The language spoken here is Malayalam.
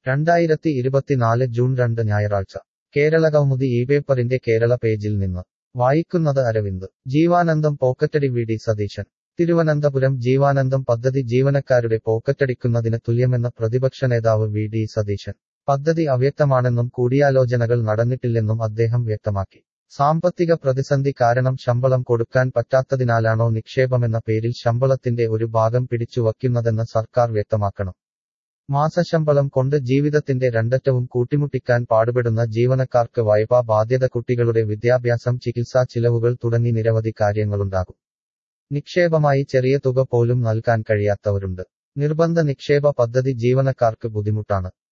രണ്ടായിരത്തി ഇരുപത്തിനാല് ജൂൺ രണ്ട് ഞായറാഴ്ച കേരളകൗമുദി ഈ പേപ്പറിന്റെ കേരള പേജിൽ നിന്ന് വായിക്കുന്നത് അരവിന്ദ് ജീവാനന്ദം പോക്കറ്റടി വി ഡി സതീശൻ തിരുവനന്തപുരം ജീവാനന്ദം പദ്ധതി ജീവനക്കാരുടെ പോക്കറ്റടിക്കുന്നതിന് തുല്യമെന്ന പ്രതിപക്ഷ നേതാവ് വി ഡി സതീശൻ പദ്ധതി അവ്യക്തമാണെന്നും കൂടിയാലോചനകൾ നടന്നിട്ടില്ലെന്നും അദ്ദേഹം വ്യക്തമാക്കി സാമ്പത്തിക പ്രതിസന്ധി കാരണം ശമ്പളം കൊടുക്കാൻ പറ്റാത്തതിനാലാണോ നിക്ഷേപമെന്ന പേരിൽ ശമ്പളത്തിന്റെ ഒരു ഭാഗം പിടിച്ചുവയ്ക്കുന്നതെന്ന് സർക്കാർ വ്യക്തമാക്കണം മാസശമ്പളം കൊണ്ട് ജീവിതത്തിന്റെ രണ്ടറ്റവും കൂട്ടിമുട്ടിക്കാൻ പാടുപെടുന്ന ജീവനക്കാർക്ക് വായ്പാ ബാധ്യത കുട്ടികളുടെ വിദ്യാഭ്യാസം ചികിത്സാ ചിലവുകൾ തുടങ്ങി നിരവധി കാര്യങ്ങളുണ്ടാകും നിക്ഷേപമായി ചെറിയ തുക പോലും നൽകാൻ കഴിയാത്തവരുണ്ട് നിർബന്ധ നിക്ഷേപ പദ്ധതി ജീവനക്കാർക്ക് ബുദ്ധിമുട്ടാണ്